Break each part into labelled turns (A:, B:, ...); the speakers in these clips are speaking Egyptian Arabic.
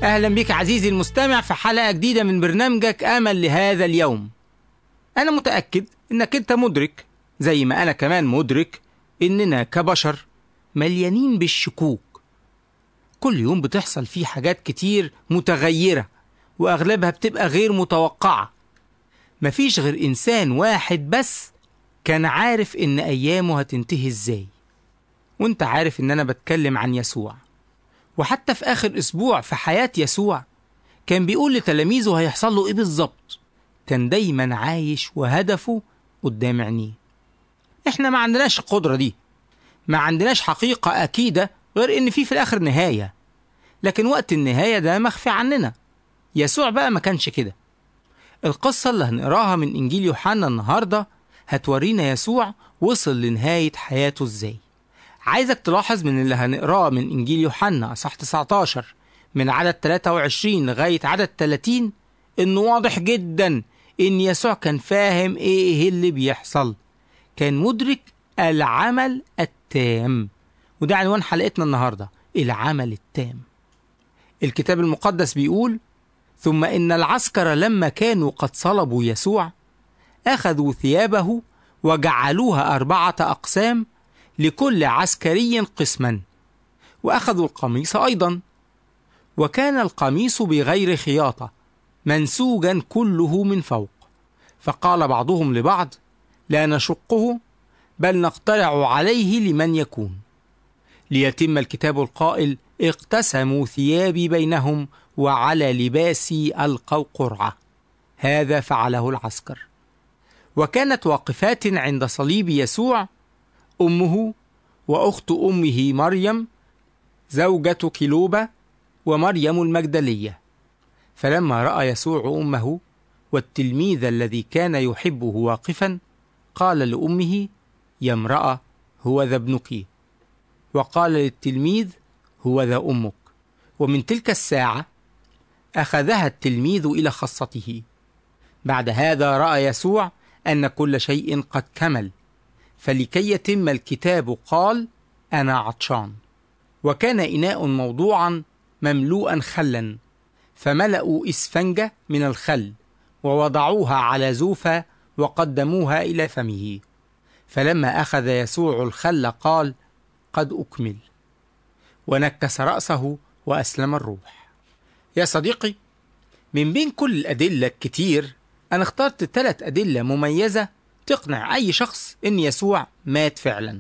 A: أهلا بك عزيزي المستمع في حلقة جديدة من برنامجك أمل لهذا اليوم أنا متأكد إنك أنت مدرك زي ما أنا كمان مدرك إننا كبشر مليانين بالشكوك كل يوم بتحصل فيه حاجات كتير متغيرة وأغلبها بتبقى غير متوقعة مفيش غير إنسان واحد بس كان عارف إن أيامه هتنتهي إزاي وإنت عارف إن أنا بتكلم عن يسوع وحتى في آخر أسبوع في حياة يسوع كان بيقول لتلاميذه هيحصل له إيه بالظبط كان دايما عايش وهدفه قدام عينيه إحنا ما عندناش القدرة دي ما عندناش حقيقة أكيدة غير إن في في الآخر نهاية لكن وقت النهاية ده مخفي عننا يسوع بقى ما كانش كده القصة اللي هنقراها من إنجيل يوحنا النهاردة هتورينا يسوع وصل لنهاية حياته إزاي عايزك تلاحظ من اللي هنقراه من إنجيل يوحنا صح 19 من عدد 23 لغاية عدد 30 إنه واضح جدا إن يسوع كان فاهم إيه اللي بيحصل كان مدرك العمل التام وده عنوان حلقتنا النهاردة العمل التام الكتاب المقدس بيقول ثم إن العسكر لما كانوا قد صلبوا يسوع أخذوا ثيابه وجعلوها أربعة أقسام لكل عسكري قسما وأخذوا القميص أيضا وكان القميص بغير خياطة منسوجا كله من فوق فقال بعضهم لبعض لا نشقه بل نقترع عليه لمن يكون ليتم الكتاب القائل اقتسموا ثيابي بينهم وعلى لباسي القوا قرعه هذا فعله العسكر وكانت واقفات عند صليب يسوع امه واخت امه مريم زوجه كلوبه ومريم المجدليه فلما راى يسوع امه والتلميذ الذي كان يحبه واقفا قال لامه يا امراه هو ذا ابنك وقال للتلميذ هو ذا امك ومن تلك الساعه اخذها التلميذ الى خاصته بعد هذا راى يسوع ان كل شيء قد كمل فلكي يتم الكتاب قال انا عطشان وكان اناء موضوعا مملوءا خلا فملأوا اسفنجه من الخل ووضعوها على زوفة وقدموها إلى فمه فلما أخذ يسوع الخل قال قد أكمل ونكس رأسه وأسلم الروح يا صديقي من بين كل الأدلة الكتير أنا اخترت ثلاث أدلة مميزة تقنع أي شخص إن يسوع مات فعلا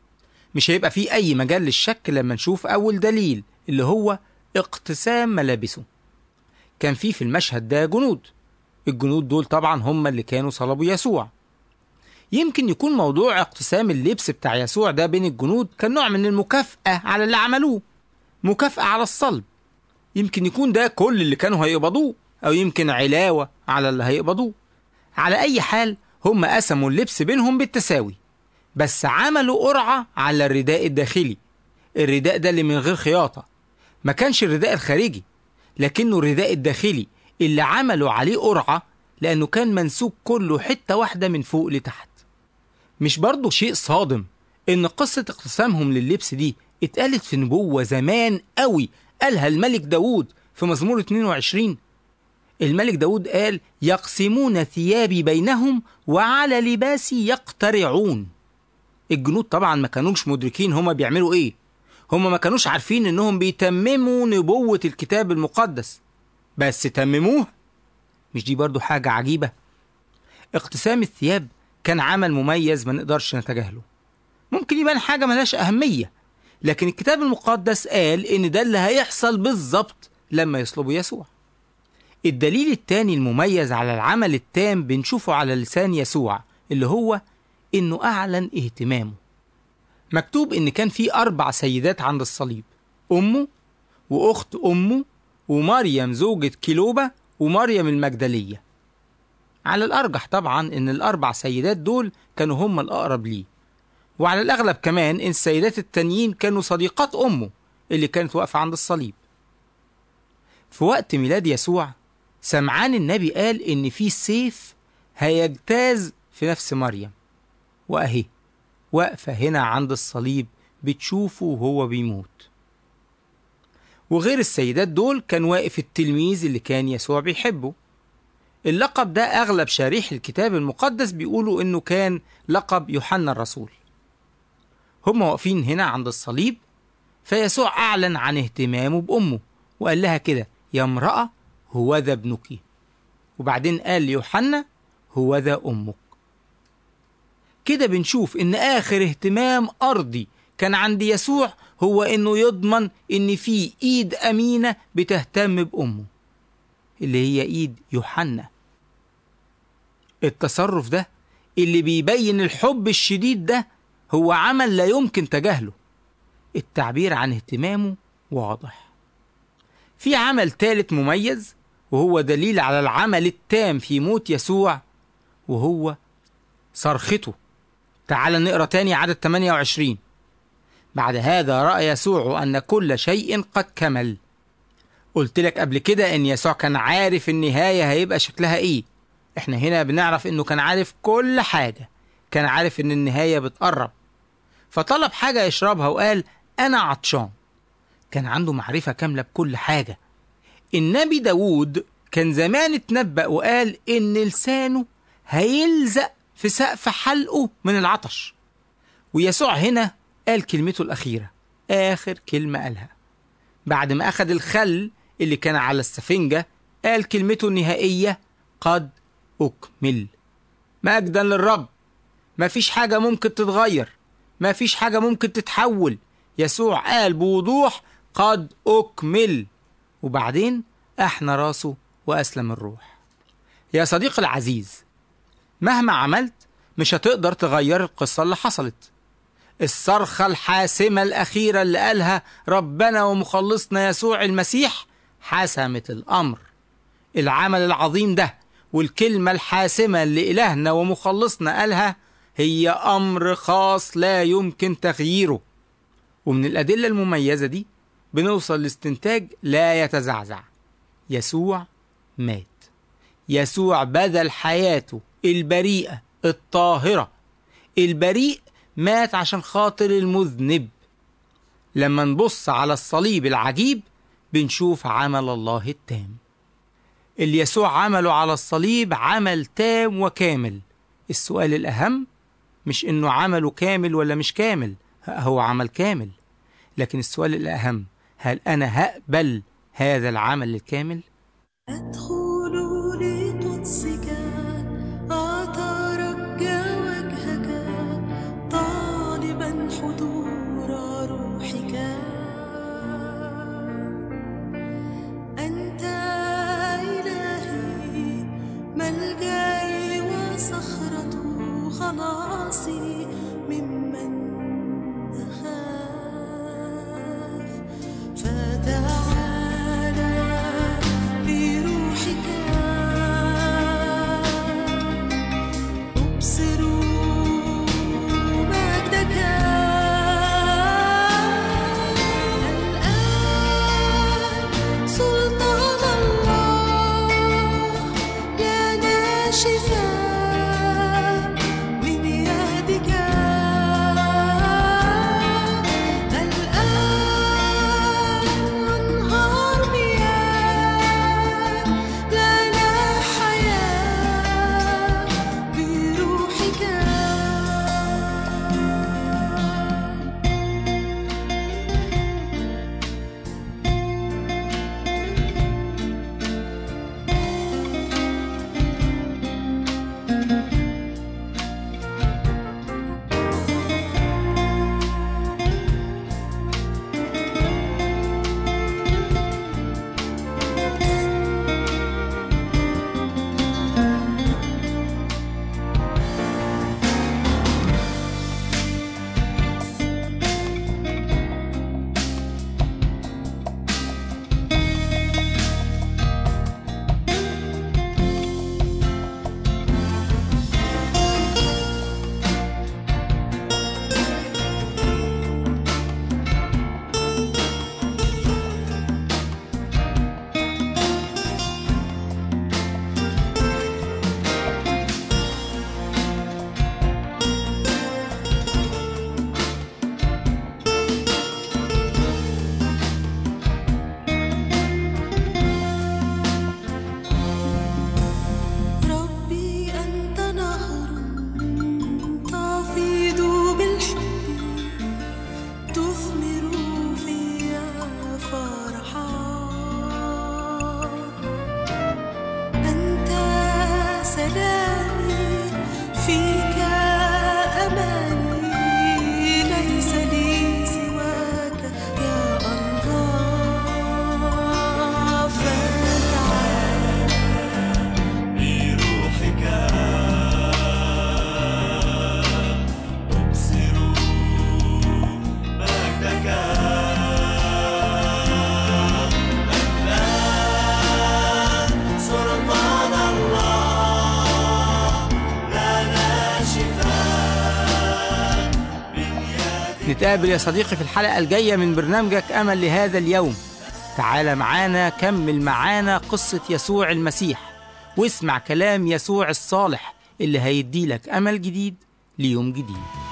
A: مش هيبقى فيه أي مجال للشك لما نشوف أول دليل اللي هو اقتسام ملابسه كان فيه في المشهد ده جنود الجنود دول طبعا هم اللي كانوا صلبوا يسوع يمكن يكون موضوع اقتسام اللبس بتاع يسوع ده بين الجنود كان نوع من المكافأة على اللي عملوه مكافأة على الصلب يمكن يكون ده كل اللي كانوا هيقبضوه أو يمكن علاوة على اللي هيقبضوه على أي حال هم قسموا اللبس بينهم بالتساوي بس عملوا قرعة على الرداء الداخلي الرداء ده اللي من غير خياطة ما كانش الرداء الخارجي لكنه الرداء الداخلي اللي عملوا عليه قرعة لأنه كان منسوج كله حتة واحدة من فوق لتحت مش برضه شيء صادم إن قصة اقتسامهم لللبس دي اتقالت في نبوة زمان قوي قالها الملك داود في مزمور 22 الملك داود قال يقسمون ثيابي بينهم وعلى لباسي يقترعون الجنود طبعا ما كانوش مدركين هما بيعملوا ايه هما ما كانوش عارفين انهم بيتمموا نبوة الكتاب المقدس بس تمموها مش دي برضو حاجة عجيبة اقتسام الثياب كان عمل مميز ما نقدرش نتجاهله ممكن يبان حاجة ملهاش أهمية لكن الكتاب المقدس قال إن ده اللي هيحصل بالظبط لما يصلبوا يسوع الدليل التاني المميز على العمل التام بنشوفه على لسان يسوع اللي هو إنه أعلن اهتمامه مكتوب إن كان في أربع سيدات عند الصليب أمه وأخت أمه ومريم زوجة كيلوبا ومريم المجدلية على الأرجح طبعا إن الأربع سيدات دول كانوا هم الأقرب ليه وعلى الأغلب كمان إن السيدات التانيين كانوا صديقات أمه اللي كانت واقفة عند الصليب في وقت ميلاد يسوع سمعان النبي قال إن في سيف هيجتاز في نفس مريم وأهي واقفة هنا عند الصليب بتشوفه وهو بيموت وغير السيدات دول كان واقف التلميذ اللي كان يسوع بيحبه اللقب ده أغلب شاريح الكتاب المقدس بيقولوا إنه كان لقب يوحنا الرسول هم واقفين هنا عند الصليب فيسوع أعلن عن اهتمامه بأمه وقال لها كده يا امرأة هو ذا ابنك وبعدين قال ليوحنا هو ذا أمك كده بنشوف إن آخر اهتمام أرضي كان عند يسوع هو إنه يضمن إن في إيد أمينة بتهتم بأمه اللي هي إيد يوحنا التصرف ده اللي بيبين الحب الشديد ده هو عمل لا يمكن تجاهله التعبير عن اهتمامه واضح في عمل ثالث مميز وهو دليل على العمل التام في موت يسوع وهو صرخته تعال نقرا تاني عدد 28 بعد هذا رأى يسوع أن كل شيء قد كمل قلت لك قبل كده ان يسوع كان عارف النهايه هيبقى شكلها ايه احنا هنا بنعرف انه كان عارف كل حاجه كان عارف ان النهايه بتقرب فطلب حاجه يشربها وقال انا عطشان كان عنده معرفه كامله بكل حاجه النبي داوود كان زمان اتنبأ وقال ان لسانه هيلزق في سقف حلقه من العطش ويسوع هنا قال كلمته الأخيرة آخر كلمة قالها بعد ما أخذ الخل اللي كان على السفنجة قال كلمته النهائية قد أكمل مجدا للرب مفيش حاجة ممكن تتغير مفيش حاجة ممكن تتحول يسوع قال بوضوح قد أكمل وبعدين أحنى راسه وأسلم الروح يا صديقي العزيز مهما عملت مش هتقدر تغير القصة اللي حصلت الصرخة الحاسمة الأخيرة اللي قالها ربنا ومخلصنا يسوع المسيح حسمت الأمر العمل العظيم ده والكلمة الحاسمة اللي إلهنا ومخلصنا قالها هي أمر خاص لا يمكن تغييره ومن الأدلة المميزة دي بنوصل لاستنتاج لا يتزعزع يسوع مات يسوع بذل حياته البريئة الطاهرة البريء مات عشان خاطر المذنب لما نبص على الصليب العجيب بنشوف عمل الله التام اللي يسوع عمله على الصليب عمل تام وكامل السؤال الأهم مش إنه عمله كامل ولا مش كامل هو عمل كامل لكن السؤال الأهم هل أنا هقبل هذا العمل الكامل؟
B: أدخل لقدسك أترجى وجهك طالبا حضور روحك أنت إلهي ملجأي وصخرة خلاصي ممن أخاف فتعالى بروحك
A: نتقابل يا صديقي في الحلقة الجاية من برنامجك أمل لهذا اليوم تعال معانا كمل معانا قصة يسوع المسيح واسمع كلام يسوع الصالح اللي هيديلك أمل جديد ليوم جديد